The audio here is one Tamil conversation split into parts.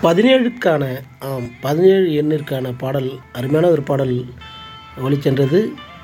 பதினேழுக்கான ஆம் பதினேழு எண்ணிற்கான பாடல் அருமையான ஒரு பாடல் ஒளிச்சென்றது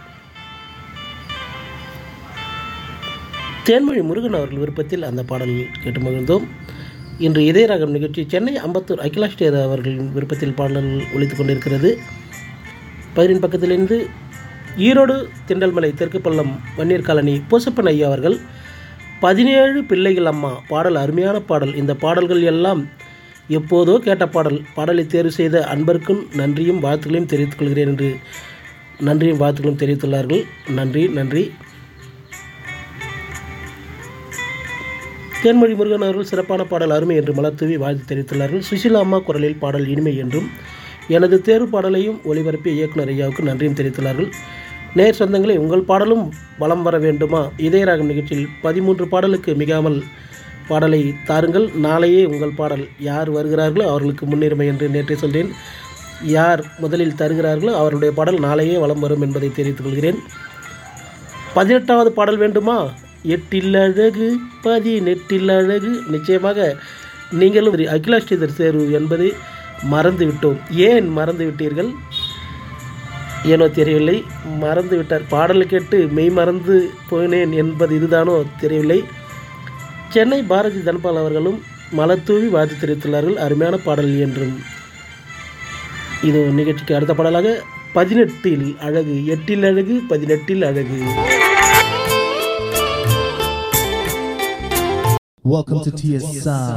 தேன்மொழி முருகன் அவர்கள் விருப்பத்தில் அந்த பாடல் கேட்டு மகிழ்ந்தோம் இன்று இதயராகம் நிகழ்ச்சி சென்னை அம்பத்தூர் அகிலாஷ் தேவ் அவர்களின் விருப்பத்தில் பாடல் ஒழித்துக் கொண்டிருக்கிறது பதினின் பக்கத்திலிருந்து ஈரோடு திண்டல்மலை தெற்கு பள்ளம் வன்னீர் காலனி பூசப்பன் ஐயா அவர்கள் பதினேழு பிள்ளைகள் அம்மா பாடல் அருமையான பாடல் இந்த பாடல்கள் எல்லாம் எப்போதோ கேட்ட பாடல் பாடலை தேர்வு செய்த அன்பருக்கும் நன்றியும் வாழ்த்துக்களையும் தெரிவித்துக் கொள்கிறேன் என்று நன்றியும் வாழ்த்துக்களும் தெரிவித்துள்ளார்கள் நன்றி நன்றி தேன்மொழி முருகன் அவர்கள் சிறப்பான பாடல் அருமை என்று மலர்தூவி வாழ்த்து தெரிவித்துள்ளார்கள் சுசிலா அம்மா குரலில் பாடல் இனிமை என்றும் எனது தேர்வு பாடலையும் ஒளிபரப்பிய இயக்குனர் ஐயாவுக்கு நன்றியும் தெரிவித்துள்ளார்கள் நேர் சொந்தங்களே உங்கள் பாடலும் வலம் வர வேண்டுமா இதயராகம் நிகழ்ச்சியில் பதிமூன்று பாடலுக்கு மிகாமல் பாடலை தாருங்கள் நாளையே உங்கள் பாடல் யார் வருகிறார்களோ அவர்களுக்கு முன்னுரிமை என்று நேற்றே சொல்கிறேன் யார் முதலில் தருகிறார்களோ அவருடைய பாடல் நாளையே வலம் வரும் என்பதை தெரிவித்துக் கொள்கிறேன் பதினெட்டாவது பாடல் வேண்டுமா எட்டில் அழகு பதினெட்டில் அழகு நிச்சயமாக நீங்களும் ஒரு அகிலாஷ் ஸ்ரீதர் தேர்வு என்பதை மறந்து விட்டோம் ஏன் மறந்து விட்டீர்கள் ஏனோ தெரியவில்லை மறந்து விட்டார் பாடல் கேட்டு மெய் மறந்து போனேன் என்பது இதுதானோ தெரியவில்லை சென்னை பாரதி தனபால் அவர்களும் மலத்தூவி வாழ்த்து தெரிவித்துள்ளார்கள் அருமையான பாடல் என்றும் இது நிகழ்ச்சிக்கு அடுத்த பாடலாக பதினெட்டில் அழகு எட்டில் அழகு பதினெட்டில் அழகு Welcome to TSI.